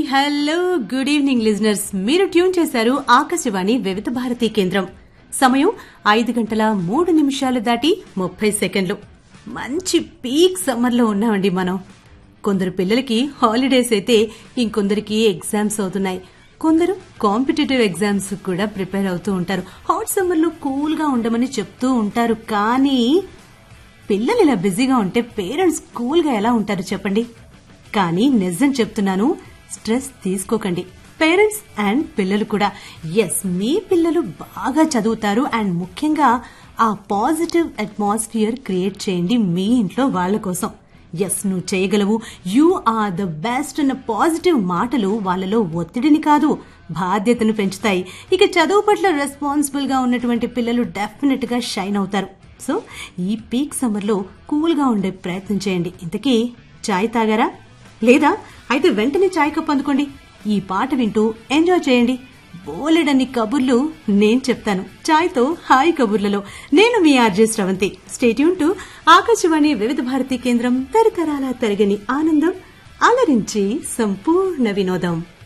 hello good evening listeners మీరు tune చేశారు ఆకాశవాణి వివిధ భారతి కేంద్రం సమయం ఐదు గంటల మూడు నిమిషాలు దాటి ముప్పై సెకండ్లు మంచి పీక్ సమ్మర్లో ఉన్నామండి మనం కొందరు పిల్లలకి హాలిడేస్ అయితే ఇంకొందరికి ఎగ్జామ్స్ అవుతున్నాయి కొందరు కాంపిటేటివ్ ఎగ్జామ్స్ కూడా ప్రిపేర్ అవుతూ ఉంటారు హాట్ సమ్మర్లో కూల్ గా ఉండమని చెప్తూ ఉంటారు కానీ పిల్లలు ఇలా బిజీగా ఉంటే పేరెంట్స్ కూల్ గా ఎలా ఉంటారు చెప్పండి కానీ నిజం చెప్తున్నాను స్ట్రెస్ తీసుకోకండి పేరెంట్స్ అండ్ పిల్లలు కూడా ఎస్ మీ పిల్లలు బాగా చదువుతారు అండ్ ముఖ్యంగా ఆ పాజిటివ్ అట్మాస్ఫియర్ క్రియేట్ చేయండి మీ ఇంట్లో వాళ్ళ కోసం ఎస్ నువ్వు చేయగలవు యూ ఆర్ ద బెస్ట్ అన్న పాజిటివ్ మాటలు వాళ్ళలో ఒత్తిడిని కాదు బాధ్యతను పెంచుతాయి ఇక చదువు పట్ల రెస్పాన్సిబుల్ గా ఉన్నటువంటి పిల్లలు డెఫినెట్ గా షైన్ అవుతారు సో ఈ పీక్ సమ్మర్ లో కూల్ గా ఉండే ప్రయత్నం చేయండి ఇంతకీ చాయ్ తాగారా లేదా అయితే వెంటనే చాయ్ కప్ అందుకోండి ఈ పాట వింటూ ఎంజాయ్ చేయండి బోలెడన్ని కబుర్లు నేను చెప్తాను చాయ్తో హాయ్ కబుర్లలో నేను మీ RJ Sravanthi stay tuned to Akashvani Vividh Bharati కేంద్రం తరతరాల తరగని ఆనందం అలరించి సంపూర్ణ వినోదం